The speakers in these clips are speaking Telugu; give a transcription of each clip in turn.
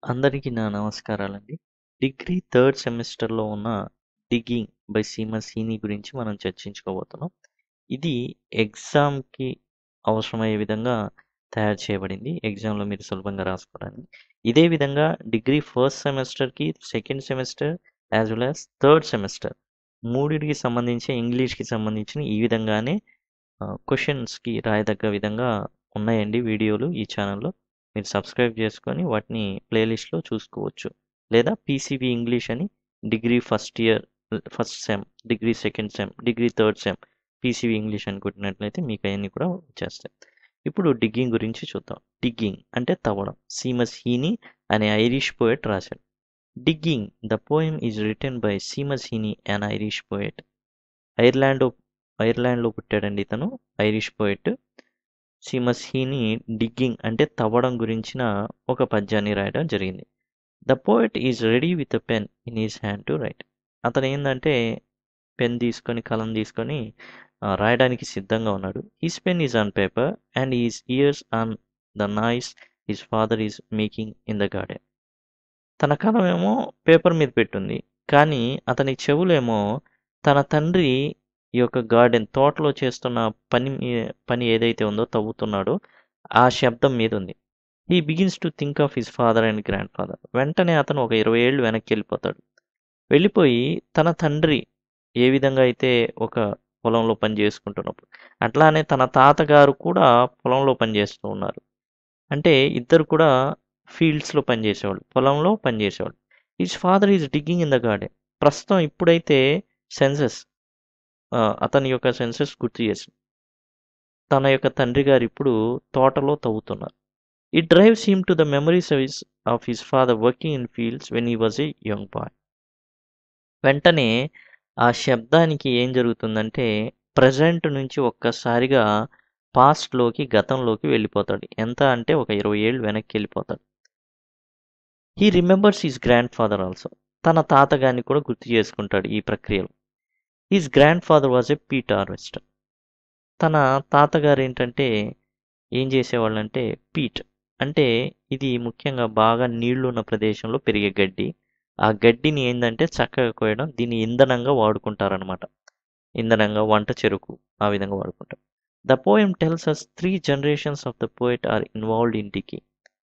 అందరికీ నా నమస్కారాలండి. డిగ్రీ థర్డ్ సెమిస్టర్‌లో ఉన్న 'డిగ్గింగ్' బై సీమస్ హీనీ గురించి మనం చర్చించుకోబోతున్నాం. ఇది ఎగ్జామ్‌కి అవసరమయ్యే విధంగా తయారు చేయబడింది. ఎగ్జామ్‌లో మీరు సులభంగా రాసుకోవడానికి. ఇదే విధంగా డిగ్రీ ఫస్ట్ సెమిస్టర్‌కి, second semester as well as third semester మూడిటికి సంబంధించి ఇంగ్లీష్‌కి సంబంధించిన ఈ విధంగానే ఆహ్, క్వెషన్స్‌కి రాయదగ్గ విధంగా ఉన్నాయండి వీడియోలు ఈ ఛానెల్‌లో. మీరు సబ్స్క్రైబ్ చేసుకొని వాటిని ప్లేలిస్ట్‌లో చూసుకోవచ్చు. లేదా పీసీబీ ఇంగ్లీష్ అని degree first year first sem, degree second sem, degree third sem PCB English అని కొట్టినట్లయితే మీకు అయన్నీ కూడా వచ్చేస్తాయి. ఇప్పుడు డిగ్గింగ్ గురించి చూద్దాం. డిగ్గింగ్ అంటే తవ్వడం. సీమస్ హీనీ అనే ఐరిష్ పోయెట్ రాశాడు. Digging the poem is written by Seamus Heaney an Irish poet. Ireland ఐర్లాండ్‌లో పుట్టాడండి ఇతను. Irish poet. Seamus Heaney digging అంటే తవ్వడం గురించిన ఒక పద్యాన్ని రాయడం జరిగింది. The poet is ready with a pen in his hand to write. అతను ఏందంటే పెన్ తీసుకొని, కలం తీసుకొని ఆహ్, రాయడానికి సిద్ధంగా ఉన్నాడు. His pen is on paper and his ears on the noise his father is making in the garden. తన కలమేమో పేపర్ మీద పెట్టుంది. కానీ అతని చెవులేమో తన తండ్రి ఈ యొక్క గార్డెన్ తోటలో చేస్తున్న పని మీ పని ఏదైతే ఉందో తవ్వుతున్నాడో ఆ శబ్దం మీద ఉంది. He begins to think of his father and grandfather. వెంటనే అతను ఒక 20 ఏళ్ళు వెనక్కెళ్ళిపోతాడు. వెళ్ళిపోయి తన తండ్రి ఏ విధంగా అయితే ఒక పొలంలో పని చేసుకుంటున్నప్పుడు, అట్లానే తన తాతగారు కూడా పొలంలో పని చేస్తూ ఉన్నారు. అంటే ఇద్దరు కూడా ఫీల్డ్స్‌లో పనిచేసేవాళ్ళు. పొలంలో పనిచేసేవాళ్ళు. His father is digging in the garden. ప్రస్తుతం ఇప్పుడైతే సెన్సస్ ఆహ్, అతని యొక్క సెన్సస్ గుర్తు చేసింది. తన యొక్క తండ్రి గారు ఇప్పుడు తోటలో తవ్వుతున్నారు. It drives him to the memories of his of his father working in fields when he was a young boy. వెంటనే ఆ శబ్దానికి ఏం జరుగుతుందంటే ప్రెజెంట్ నుంచి ఒక్కసారిగా పాస్ట్‌లోకి గతంలోకి వెళ్ళిపోతాడు. ఎంత అంటే ఒక 20 ఏళ్ళు వెనక్కెళ్ళిపోతాడు. He remembers his grandfather also. తన తాతగారిని కూడా గుర్తు చేసుకుంటాడు ఈ ప్రక్రియలో. His grandfather was a peat harvester. తన తాతగారు ఏంటంటే ఏం చేసేవాళ్ళంటే పీట్ అంటే ఇది ముఖ్యంగా బాగా నీళ్లున్న ప్రదేశంలో పెరిగే గడ్డి. ఆ గడ్డిని ఏందంటే చక్కగా కోయడం, దీన్ని ఇంధనంగా వాడుకుంటారనమాట. ఇంధనంగా వంట చెరకు ఆ విధంగా వాడుకుంటారు. The poem tells us 3 generations of the poet are involved in digging.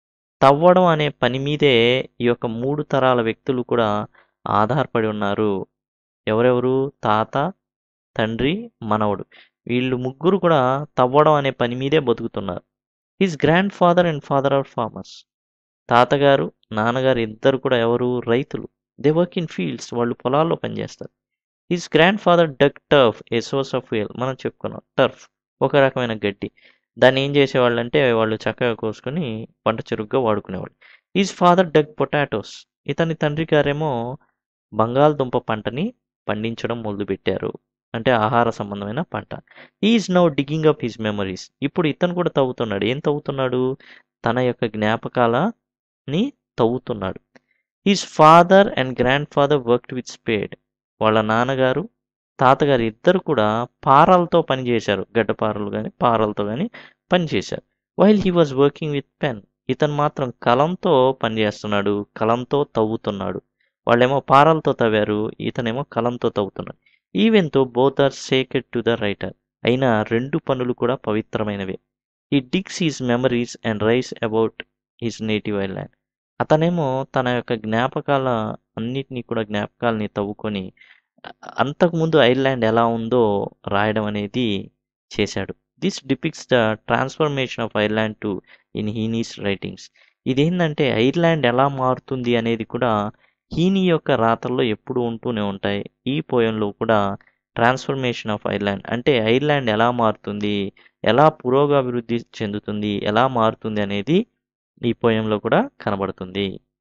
తవ్వడం అనే పని మీదే ఈ యొక్క 3 తరాల వ్యక్తులు కూడా ఆధారపడి ఉన్నారు. ఎవరెవరు? తాత, తండ్రి, మనవడు. వీళ్ళు ముగ్గురు కూడా తవ్వడం అనే పని మీదే బతుకుతున్నారు. His grandfather and father are farmers. తాతగారు, నాన్నగారు ఇద్దరు కూడా ఎవరు? రైతులు. They work in fields. వాళ్ళు పొలాల్లో పనిచేస్తారు. His grandfather dug turf a source of fuel. మనం చెప్పుకున్నాం. టర్ఫ్ ఒక రకమైన గడ్డి. దాన్ని ఏం చేసేవాళ్ళంటే వాళ్ళు చక్కగా కోసుకొని వంట చెరుకుగా వాడుకునేవాళ్ళు. His father dug potatoes. ఇతని తండ్రి గారేమో బంగాళదుంప పంటని పండించడం మొదలుపెట్టారు. అంటే ఆహార సంబంధమైన పంట. He is now digging up his memories. ఇప్పుడు ఇతను కూడా తవ్వుతున్నాడు. ఏం తవ్వుతున్నాడు? తన యొక్క జ్ఞాపకాలని తవ్వుతున్నాడు. His father and grandfather worked with spade. వాళ్ళ నాన్నగారు, తాతగారు ఇద్దరు కూడా పారలతో పని చేశారు. గడ్డపారలు గాని, పారలతో గాని పని చేశారు. While he was working with pen. ఇతను మాత్రం కలంతో పని చేస్తున్నాడు. కలంతో తవ్వుతున్నాడు. వాళ్ళేమో పారలతో తవ్వారు. ఇతనేమో కలంతో తవ్వుతున్నాడు. Even though both are sacred to the writer. అయినా 2 పనులు కూడా పవిత్రమైనవే. He digs his memories and writes about his native Ireland. అతనేమో తన యొక్క జ్ఞాపకాల అన్నిటిని కూడా జ్ఞాపకాల్ని తవ్వుకొని అంతకుముందు ఐర్లాండ్ ఎలా ఉందో రాయడం అనేది చేశాడు. This depicts the transformation of Ireland to in Heaney's writings. ఇదేందంటే ఐర్లాండ్ ఎలా మారుతుంది అనేది కూడా హీనీ యొక్క రాతల్లో ఎప్పుడూ ఉంటూనే ఉంటాయి. ఈ పోయెమ్‌లో కూడా ట్రాన్స్‌ఫర్మేషన్ ఆఫ్ ఐర్లాండ్ అంటే ఐర్లాండ్ ఎలా మారుతుంది? ఎలా పురోగభివృద్ధి చెందుతుంది? ఎలా మారుతుంది అనేది ఈ పోయెమ్‌లో కూడా కనబడుతుంది.